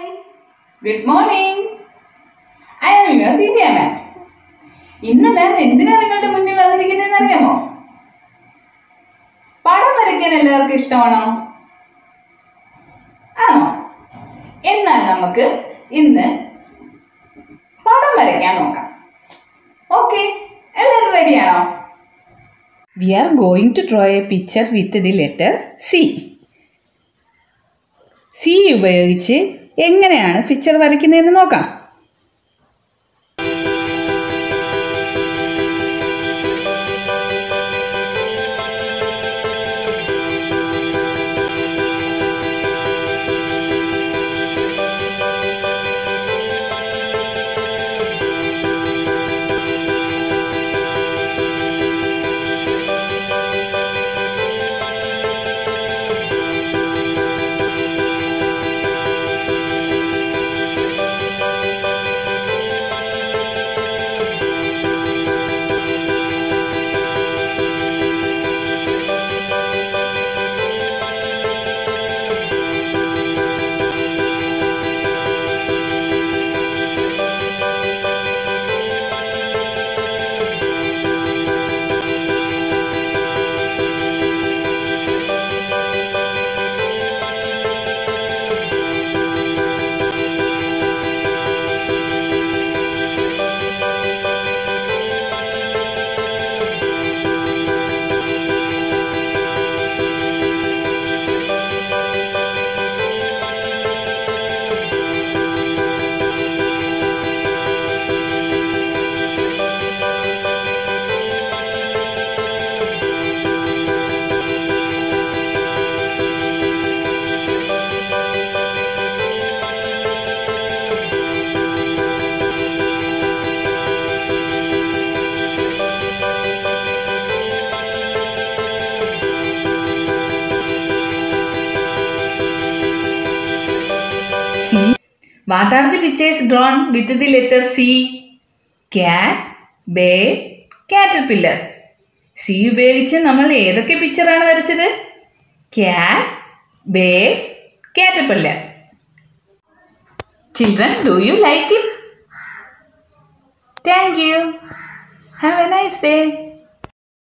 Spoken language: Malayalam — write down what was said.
Good morning I am your Divya ma'am ഇന്ന് മാം എന്തിനാ നിങ്ങളുടെ മുന്നിൽ വന്നിരിക്കുന്നതെന്ന് അറിയാമോ പടം വരയ്ക്കാൻ എല്ലാവർക്കും ഇഷ്ടമാണോ ആണോ എന്നാൽ നമുക്ക് ഇന്ന് പടം വരയ്ക്കാൻ നോക്കാം ഓക്കെ എല്ലാവരും റെഡിയാണോ we are going to draw a picture with the letter C C ഉപയോഗിച്ച് എങ്ങനെയാണ് പിക്ചർ വരയ്ക്കുന്നതെന്ന് നോക്കാം C. What are the pictures drawn with the letter C? Cat, bear, caterpillar. C ഉപയോഗിച്ച് നമ്മൾ ഏതൊക്കെ പിക്ചറാണ് വരച്ചത് cat bear caterpillar children do you like it thank you have a nice day